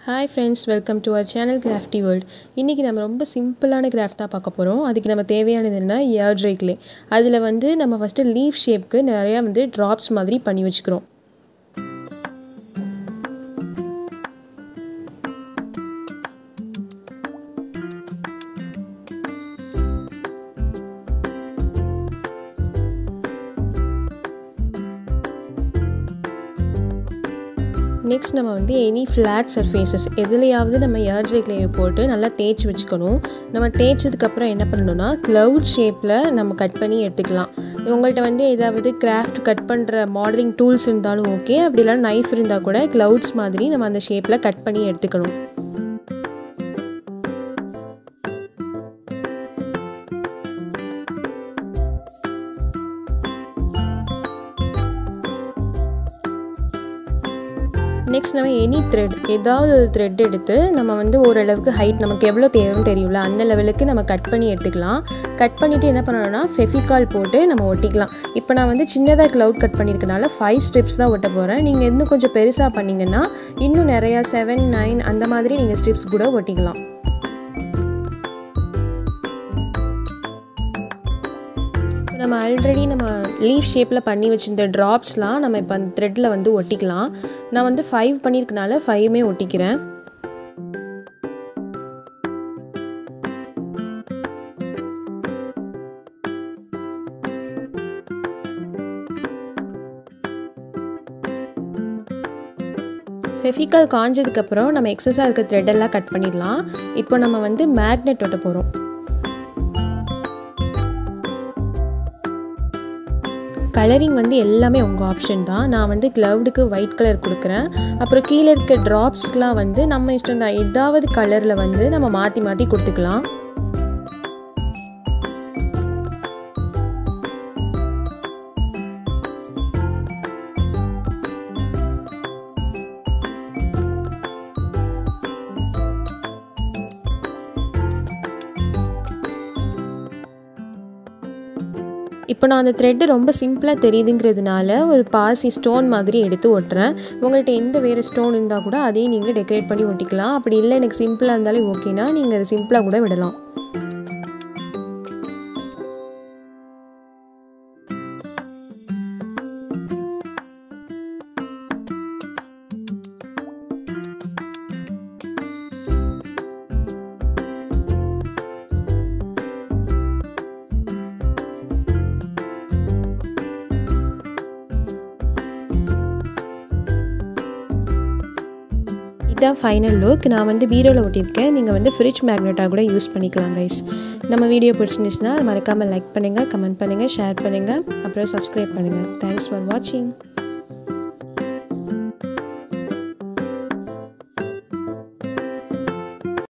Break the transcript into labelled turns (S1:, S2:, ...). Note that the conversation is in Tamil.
S1: hi friends welcome to our channel crafty world இன்றைக்கி நம்ம ரொம்ப சிம்பிளான கிராஃப்டாக பார்க்க போகிறோம் அதுக்கு நம்ம தேவையானது என்ன ஏர் ட்ரை கிளே அதில் வந்து நம்ம ஃபஸ்ட்டு லீஃப் ஷேப்க்கு நிறையா வந்து ட்ராப்ஸ் மாதிரி பண்ணி வச்சுக்கிறோம் நெக்ஸ்ட் நம்ம வந்து எனி ஃப்ளாட் சர்ஃபேசஸ் எதுலையாவது நம்ம ஏர் ட்ரை கிளேயை போட்டு நல்லா தேய்ச்சி வச்சுக்கணும் நம்ம தேய்ச்சதுக்கப்புறம் என்ன பண்ணணும்னா க்ளவுட் ஷேப்பில் நம்ம கட் பண்ணி எடுத்துக்கலாம் உங்கள்கிட்ட வந்து ஏதாவது கிராஃப்ட் கட் பண்ணுற மாடலிங் டூல்ஸ் இருந்தாலும் ஓகே அப்படி இல்லைனா நைஃப் இருந்தால் கூட க்ளவுட்ஸ் மாதிரி நம்ம அந்த ஷேப்பில் கட் பண்ணி எடுத்துக்கணும் நெக்ஸ்ட் நம்ம எனி த்ரெட் ஏதாவது ஒரு த்ரெட் எடுத்து நம்ம வந்து ஓரளவுக்கு ஹைட் நமக்கு எவ்வளோ தேவைன்னு தெரியும்ல அந்த லெவலுக்கு நம்ம கட் பண்ணி எடுத்துக்கலாம் கட் பண்ணிவிட்டு என்ன பண்ணணும்னா ஃபெஃபிகால் போட்டு நம்ம ஒட்டிக்கலாம் இப்போ நான் வந்து சின்னதாக க்ளவுட் கட் பண்ணியிருக்கனால ஃபைவ் ஸ்ட்ரிப்ஸ் தான் ஒட்ட போகிறேன் நீங்கள் இன்னும் கொஞ்சம் பெருசாக பண்ணிங்கன்னா இன்னும் நிறையா செவன் நைன் அந்த மாதிரி நீங்கள் ஸ்ட்ரிப்ஸ் கூட ஒட்டிக்கலாம் நம்ம ஆல்ரெடி நம்ம லீஃப் ஷேப்பில் பண்ணி வச்சிருந்த ட்ராப்ஸ்லாம் நம்ம இப்போ அந்த த்ரெட்டில் வந்து ஒட்டிக்கலாம் நான் வந்து ஃபைவ் பண்ணியிருக்கனால ஃபைவுமே ஒட்டிக்கிறேன் ஃபெஃபிக்கால் காஞ்சதுக்கப்புறம் நம்ம எக்ஸஸாக இருக்க த்ரெட்டெல்லாம் கட் பண்ணிடலாம் இப்போ நம்ம வந்து மேக்னெட் ஒட்ட போகிறோம் கலரிங் வந்து எல்லாமே உங்கள் ஆப்ஷன் தான் நான் வந்து க்ளவுடுக்கு ஒயிட் கலர் கொடுக்குறேன் அப்புறம் கீழே இருக்க ட்ராப்ஸ்க்கெலாம் வந்து நம்ம இஷ்டம் தான் ஏதாவது கலரில் வந்து நம்ம மாற்றி மாற்றி கொடுத்துக்கலாம் இப்போ நான் அந்த த்ரெட்டு ரொம்ப சிம்பிளாக தெரியுதுங்கிறதுனால ஒரு பாசி ஸ்டோன் மாதிரி எடுத்து ஒட்டுறேன் உங்கள்கிட்ட எந்த வேறு ஸ்டோன் இருந்தால் கூட அதையும் நீங்கள் டெக்கரேட் பண்ணி ஒட்டிக்கலாம் அப்படி இல்லை எனக்கு சிம்பிளாக இருந்தாலே ஓகேனா நீங்கள் அதை சிம்பிளாக கூட விடலாம் இதுதான் ஃபைனல் லுக் நான் வந்து பீரோவில் ஒட்டியிருக்கேன் நீங்கள் வந்து ஃப்ரிட்ஜ் மேக்னெட்டாக கூட யூஸ் பண்ணிக்கலாம் கைஸ் நம்ம வீடியோ பிடிச்சிருந்துச்சுன்னா மறக்காமல் லைக் பண்ணுங்கள் கமெண்ட் பண்ணுங்கள் ஷேர் பண்ணுங்கள் அப்புறம் சப்ஸ்கிரைப் பண்ணுங்கள் தேங்க்ஸ் ஃபார் வாட்சிங்